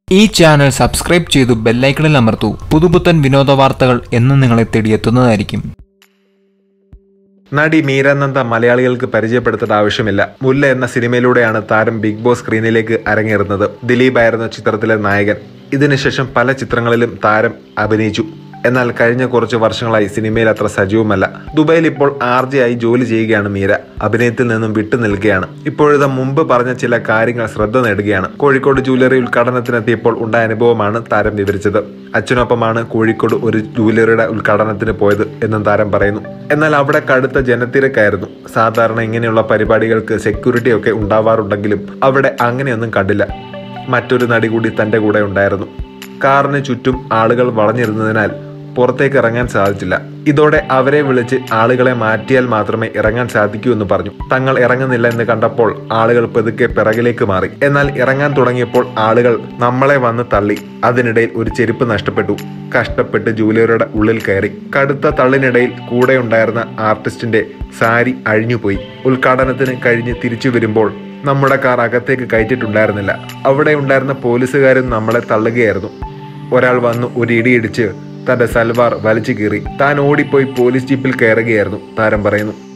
ഈ channel subscribe ചെയ്തു ബെല്ലൈക്കണിൽ അമർത്തൂ പുതുപുത്തൻ വിനോദ വാർത്തകൾ എന്നും നിങ്ങളെ തേടിയെത്തുന്നതായിരിക്കും നടി മീരാനന്ദ മലയാളികൾക്ക് പരിചയപ്പെടുത്തേണ്ട ആവശ്യമില്ല മുല്ല എന്ന സിനിമയിലൂടെയാണ് താരം ബിഗ് ബോസ് സ്ക്രീനിലേക്ക് അരങ്ങേറുന്നത് ദിലീപ് ആയിരുന്നു ചിത്രത്തിലെ നായകൻ ഇതിനുശേഷം പല ചിത്രങ്ങളിലും താരം അഭിനയിച്ചു എന്നാൽ കഴിഞ്ഞ കുറച്ച് വർഷങ്ങളായി സിനിമയിൽ അത്ര സജീവമല്ല ദുബായിൽ ഇപ്പോൾ ആർ ജെ ആയി ജോലി ചെയ്യുകയാണ് മീര അഭിനയത്തിൽ നിന്നും വിട്ടു നിൽക്കുകയാണ് ഇപ്പോഴത്തെ മുമ്പ് പറഞ്ഞ ചില കാര്യങ്ങൾ ശ്രദ്ധ നേടുകയാണ് കോഴിക്കോട് ജ്വല്ലറി ഉദ്ഘാടനത്തിനെത്തിയപ്പോൾ ഉണ്ടായ അനുഭവമാണ് താരം വിവരിച്ചത് അച്ഛനൊപ്പമാണ് കോഴിക്കോട് ഒരു ജ്വല്ലറിയുടെ ഉദ്ഘാടനത്തിന് പോയത് എന്നും താരം പറയുന്നു എന്നാൽ അവിടെ കടുത്ത ജനത്തിരക്കായിരുന്നു സാധാരണ ഇങ്ങനെയുള്ള പരിപാടികൾക്ക് സെക്യൂരിറ്റി ഒക്കെ ഉണ്ടാവാറുണ്ടെങ്കിലും അവിടെ അങ്ങനെയൊന്നും കണ്ടില്ല മറ്റൊരു നടി കൂടി തന്റെ കൂടെ ഉണ്ടായിരുന്നു കാറിന് ചുറ്റും ആളുകൾ വളഞ്ഞിരുന്നതിനാൽ പുറത്തേക്ക് ഇറങ്ങാൻ സാധിച്ചില്ല ഇതോടെ അവരെ വിളിച്ച് ആളുകളെ മാറ്റിയാൽ മാത്രമേ ഇറങ്ങാൻ സാധിക്കൂ എന്ന് പറഞ്ഞു തങ്ങൾ ഇറങ്ങുന്നില്ല എന്ന് കണ്ടപ്പോൾ ആളുകൾ പതുക്കെ പിറകിലേക്ക് മാറി എന്നാൽ ഇറങ്ങാൻ തുടങ്ങിയപ്പോൾ ആളുകൾ നമ്മളെ വന്ന് തള്ളി അതിനിടയിൽ ഒരു ചെരുപ്പ് നഷ്ടപ്പെട്ടു കഷ്ടപ്പെട്ട് ജൂലിയറുടെ ഉള്ളിൽ കയറി കടുത്ത തള്ളിനിടയിൽ കൂടെ ഉണ്ടായിരുന്ന ആർട്ടിസ്റ്റിന്റെ സാരി അഴിഞ്ഞുപോയി ഉദ്ഘാടനത്തിന് കഴിഞ്ഞ് തിരിച്ചു വരുമ്പോൾ നമ്മുടെ കാർ അകത്തേക്ക് കയറ്റിയിട്ടുണ്ടായിരുന്നില്ല അവിടെ ഉണ്ടായിരുന്ന പോലീസുകാരും നമ്മളെ തള്ളുകയായിരുന്നു ഒരാൾ വന്ന് ഒരു ഇടിയിടിച്ച് തന്റെ സൽവാർ വലിച്ചു കീറി താൻ ഓടിപ്പോയി പോലീസ് ജീപ്പിൽ കയറുകയായിരുന്നു താരം പറയുന്നു